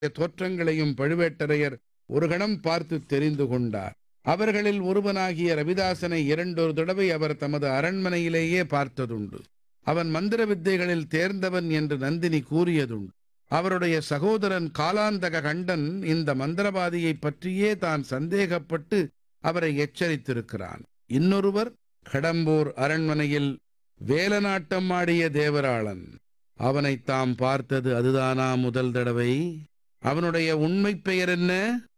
தோற்றங்களையும் பழுவேட்டரையர் ஒரு கணம் பார்த்து தெரிந்து கொண்டார் அவர்களில் ஒருவனாகிய ரவிதாசனை இரண்டொரு தடவை அவர் தமது அரண்மனையிலேயே பார்த்ததுண்டு அவன் மந்திர வித்தைகளில் தேர்ந்தவன் என்று நந்தினி கூறியதுண்டு அவருடைய சகோதரன் காலாந்தக கண்டன் இந்த மந்திரவாதியைப் பற்றியே தான் சந்தேகப்பட்டு அவரை எச்சரித்திருக்கிறான் இன்னொருவர் கடம்பூர் அரண்மனையில் வேலநாட்டம் ஆடிய தேவராளன் அவனை தாம் பார்த்தது அதுதானா முதல் தடவை அவனுடைய உண்மைப் பெயர் என்ன